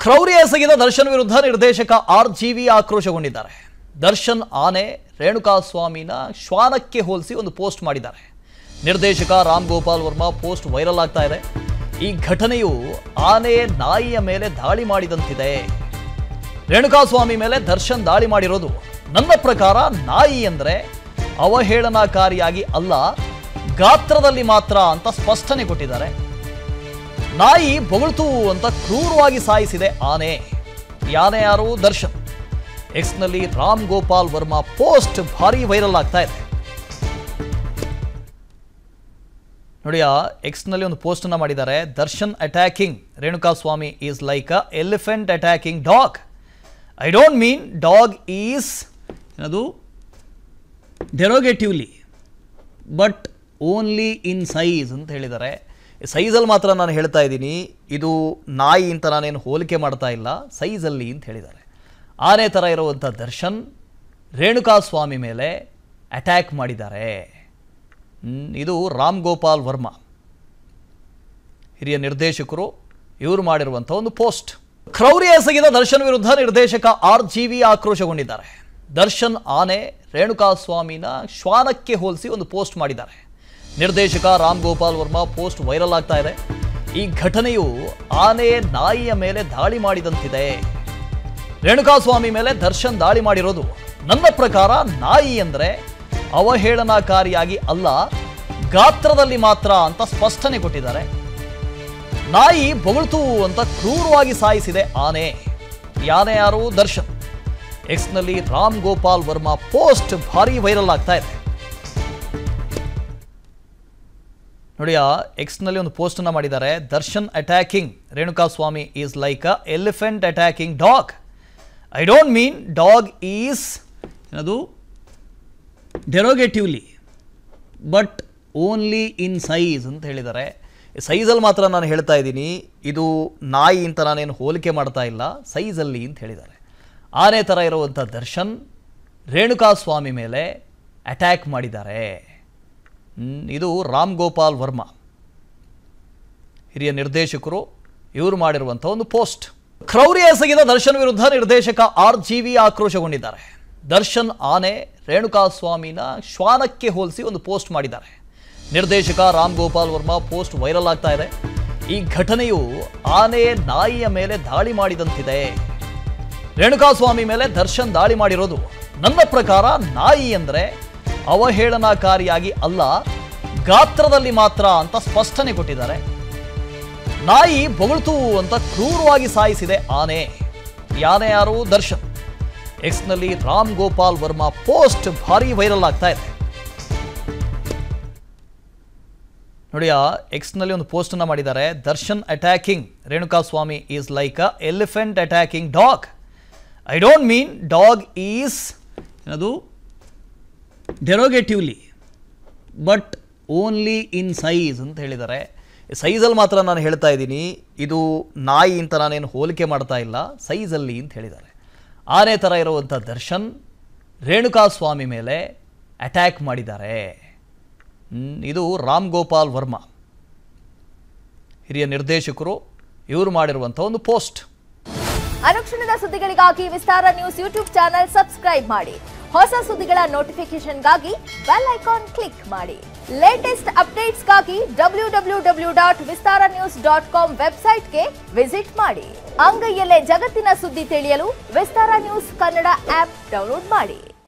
ಕ್ರೌರ್ಯ ಎಸಗಿದ ದರ್ಶನ್ ವಿರುದ್ಧ ನಿರ್ದೇಶಕ ಆರ್ ವಿ ಆಕ್ರೋಶಗೊಂಡಿದ್ದಾರೆ ದರ್ಶನ್ ಆನೆ ರೇಣುಕಾಸ್ವಾಮಿನ ಶ್ವಾನಕ್ಕೆ ಹೋಲಿಸಿ ಒಂದು ಪೋಸ್ಟ್ ಮಾಡಿದ್ದಾರೆ ನಿರ್ದೇಶಕ ರಾಮ್ ಗೋಪಾಲ್ ವರ್ಮಾ ಪೋಸ್ಟ್ ವೈರಲ್ ಆಗ್ತಾ ಇದೆ ಈ ಘಟನೆಯು ಆನೆ ನಾಯಿಯ ಮೇಲೆ ದಾಳಿ ಮಾಡಿದಂತಿದೆ ರೇಣುಕಾಸ್ವಾಮಿ ಮೇಲೆ ದರ್ಶನ್ ದಾಳಿ ಮಾಡಿರೋದು ನನ್ನ ಪ್ರಕಾರ ನಾಯಿ ಅಂದರೆ ಅವಹೇಳನಕಾರಿಯಾಗಿ ಅಲ್ಲ ಗಾತ್ರದಲ್ಲಿ ಮಾತ್ರ ಅಂತ ಸ್ಪಷ್ಟನೆ ಕೊಟ್ಟಿದ್ದಾರೆ ನಾಯಿ ಬೊಗಳ್ತು ಅಂತ ಕ್ರೂರವಾಗಿ ಸಾಯಿಸಿದೆ ಆನೆ ಈ ಆನೆ ಯಾರು ದರ್ಶನ್ ಎಕ್ಸ್ನಲ್ಲಿ ರಾಮ್ ಗೋಪಾಲ್ ವರ್ಮಾ ಪೋಸ್ಟ್ ಭಾರಿ ವೈರಲ್ ಆಗ್ತಾ ಇದೆ ನೋಡಿ ಆ ಎಕ್ಸ್ನಲ್ಲಿ ಒಂದು ಪೋಸ್ಟನ್ನು ಮಾಡಿದ್ದಾರೆ Darshan attacking Renukaswamy is like a elephant attacking dog I don't mean dog is ಏನದು derogatively but only in size ಅಂತ ಹೇಳಿದ್ದಾರೆ ಸೈಜಲ್ಲಿ ಮಾತ್ರ ನಾನು ಹೇಳ್ತಾ ಇದ್ದೀನಿ ಇದು ನಾಯಿ ಅಂತ ನಾನೇನು ಹೋಲಿಕೆ ಮಾಡ್ತಾ ಇಲ್ಲ ಸೈಜಲ್ಲಿ ಅಂತ ಹೇಳಿದ್ದಾರೆ ಆನೆ ಥರ ಇರುವಂಥ ದರ್ಶನ್ ರೇಣುಕಾಸ್ವಾಮಿ ಮೇಲೆ ಅಟ್ಯಾಕ್ ಮಾಡಿದ್ದಾರೆ ಹ್ಮ್, ಇದು ರಾಮ್ ಗೋಪಾಲ್ ವರ್ಮಾ ಹಿರಿಯ ನಿರ್ದೇಶಕರು ಇವರು ಮಾಡಿರುವಂಥ ಒಂದು ಪೋಸ್ಟ್ ಕ್ರೌರ್ಯ ಎಸಗಿದ ದರ್ಶನ್ ವಿರುದ್ಧ ನಿರ್ದೇಶಕ ಆರ್ ವಿ ಆಕ್ರೋಶಗೊಂಡಿದ್ದಾರೆ ದರ್ಶನ್ ಆನೆ ರೇಣುಕಾಸ್ವಾಮಿನ ಶ್ವಾನಕ್ಕೆ ಹೋಲಿಸಿ ಒಂದು ಪೋಸ್ಟ್ ಮಾಡಿದ್ದಾರೆ ನಿರ್ದೇಶಕ ರಾಮ್ ಗೋಪಾಲ್ ವರ್ಮಾ ಪೋಸ್ಟ್ ವೈರಲ್ ಆಗ್ತಾ ಇದೆ ಈ ಘಟನೆಯು ಆನೆ ನಾಯಿಯ ಮೇಲೆ ದಾಳಿ ಮಾಡಿದಂತಿದೆ ರೇಣುಕಾಸ್ವಾಮಿ ಮೇಲೆ ದರ್ಶನ್ ದಾಳಿ ಮಾಡಿರೋದು ನನ್ನ ಪ್ರಕಾರ ನಾಯಿ ಅಂದರೆ ಅವಹೇಳನಕಾರಿಯಾಗಿ ಅಲ್ಲ ಗಾತ್ರದಲ್ಲಿ ಮಾತ್ರ ಅಂತ ಸ್ಪಷ್ಟನೆ ಕೊಟ್ಟಿದ್ದಾರೆ ನಾಯಿ ಬೊಗಳ್ತು ಅಂತ ಕ್ರೂರವಾಗಿ ಸಾಯಿಸಿದೆ ಆನೆ ಈ ಆನೆ ಯಾರು ದರ್ಶನ್ ಎಕ್ಸ್ನಲ್ಲಿ ರಾಮ್ ಗೋಪಾಲ್ ವರ್ಮಾ ಪೋಸ್ಟ್ ಭಾರಿ ವೈರಲ್ ಆಗ್ತಾ ಇದೆ ನೋಡಿ ಆ ಎಕ್ಸ್ನಲ್ಲಿ ಒಂದು ಪೋಸ್ಟನ್ನು ಮಾಡಿದ್ದಾರೆ Darshan attacking Renukaswamy is like a elephant attacking dog I don't mean dog is ಏನದು derogatively but only in size ಅಂತ ಹೇಳಿದ್ದಾರೆ ಸೈಜಲ್ಲಿ ಮಾತ್ರ ನಾನು ಹೇಳ್ತಾ ಇದ್ದೀನಿ ಇದು ನಾಯಿ ಅಂತ ನಾನೇನು ಹೋಲಿಕೆ ಮಾಡ್ತಾ ಇಲ್ಲ ಸೈಜಲ್ಲಿ ಅಂತ ಹೇಳಿದ್ದಾರೆ ಆನೆ ಥರ ಇರುವಂಥ ದರ್ಶನ್ ರೇಣುಕಾಸ್ವಾಮಿ ಮೇಲೆ ಅಟ್ಯಾಕ್ ಮಾಡಿದ್ದಾರೆ ಹ್ಮ್, ಇದು ರಾಮ್ ಗೋಪಾಲ್ ವರ್ಮಾ ಹಿರಿಯ ನಿರ್ದೇಶಕರು ಇವರು ಮಾಡಿರುವಂಥ ಒಂದು ಪೋಸ್ಟ್ ಕ್ರೌರ್ಯ ಎಸಗಿದ ದರ್ಶನ್ ವಿರುದ್ಧ ನಿರ್ದೇಶಕ ಆರ್ ವಿ ಆಕ್ರೋಶಗೊಂಡಿದ್ದಾರೆ ದರ್ಶನ್ ಆನೆ ರೇಣುಕಾಸ್ವಾಮಿನ ಶ್ವಾನಕ್ಕೆ ಹೋಲಿಸಿ ಒಂದು ಪೋಸ್ಟ್ ಮಾಡಿದ್ದಾರೆ ನಿರ್ದೇಶಕ ರಾಮ್ ಗೋಪಾಲ್ ವರ್ಮಾ ಪೋಸ್ಟ್ ವೈರಲ್ ಆಗ್ತಾ ಇದೆ ಈ ಘಟನೆಯು ಆನೆ ನಾಯಿಯ ಮೇಲೆ ದಾಳಿ ಮಾಡಿದಂತಿದೆ ರೇಣುಕಾಸ್ವಾಮಿ ಮೇಲೆ ದರ್ಶನ್ ದಾಳಿ ಮಾಡಿರೋದು ನನ್ನ ಪ್ರಕಾರ ನಾಯಿ ಅಂದರೆ ಅವಹೇಳನಕಾರಿಯಾಗಿ ಅಲ್ಲ ಗಾತ್ರದಲ್ಲಿ ಮಾತ್ರ ಅಂತ ಸ್ಪಷ್ಟನೆ ಕೊಟ್ಟಿದ್ದಾರೆ ನಾಯಿ ಬೊಗಳ್ತು ಅಂತ ಕ್ರೂರವಾಗಿ ಸಾಯಿಸಿದೆ ಆನೆ ಈ ಆನೆ ಯಾರು ದರ್ಶನ್ ಎಕ್ಸ್ನಲ್ಲಿ ರಾಮ್ ಗೋಪಾಲ್ ವರ್ಮಾ ಪೋಸ್ಟ್ ಭಾರಿ ವೈರಲ್ ಆಗ್ತಾ ಇದೆ ನೋಡಿ ಆ ಎಕ್ಸ್ನಲ್ಲಿ ಒಂದು ಪೋಸ್ಟನ್ನು ಮಾಡಿದ್ದಾರೆ Darshan attacking Renukaswamy is like a elephant attacking dog I don't mean dog is ಏನದು derogatively but only in size ಅಂತ ಹೇಳಿದ್ದಾರೆ ಸೈಜಲ್ಲಿ ಮಾತ್ರ ನಾನು ಹೇಳ್ತಾ ಇದ್ದೀನಿ ಇದು ನಾಯಿ ಅಂತ ನಾನೇನು ಹೋಲಿಕೆ ಮಾಡ್ತಾ ಇಲ್ಲ ಸೈಜಲ್ಲಿ ಅಂತ ಹೇಳಿದ್ದಾರೆ ಆನೆ ಥರ ಇರುವಂಥ ದರ್ಶನ್ ರೇಣುಕಾಸ್ವಾಮಿ ಮೇಲೆ ಅಟ್ಯಾಕ್ ಮಾಡಿದ್ದಾರೆ ಹ್ಮ್, ಇದು ರಾಮ್ ಗೋಪಾಲ್ ವರ್ಮಾ ಹಿರಿಯ ನಿರ್ದೇಶಕರು ಇವರು ಮಾಡಿರುವಂಥ ಒಂದು ಪೋಸ್ಟ್ ಅನುಕ್ಷಣದ ಸುದ್ದಿಗಳಿಗಾಗಿ Vistara news YouTube channel subscribe ಮಾಡಿ ಹೊಸ ಸುದ್ದಿಗಳ ನೋಟಿಫಿಕೇಶನ್ಗಾಗಿ ಬೆಲ್ ಐಕಾನ್ ಕ್ಲಿಕ್ ಮಾಡಿ ಲೇಟೆಸ್ಟ್ ಅಪ್ಡೇಟ್ಸ್ಗಾಗಿ W W W dot Vistara news dot com ವೆಬ್ಸೈಟ್ಗೆ ವಿಸಿಟ್ ಮಾಡಿ ಅಂಗೈಯಲ್ಲೇ ಜಗತ್ತಿನ ಸುದ್ದಿ ತಿಳಿಯಲು Vistara news Kannada app download ಮಾಡಿ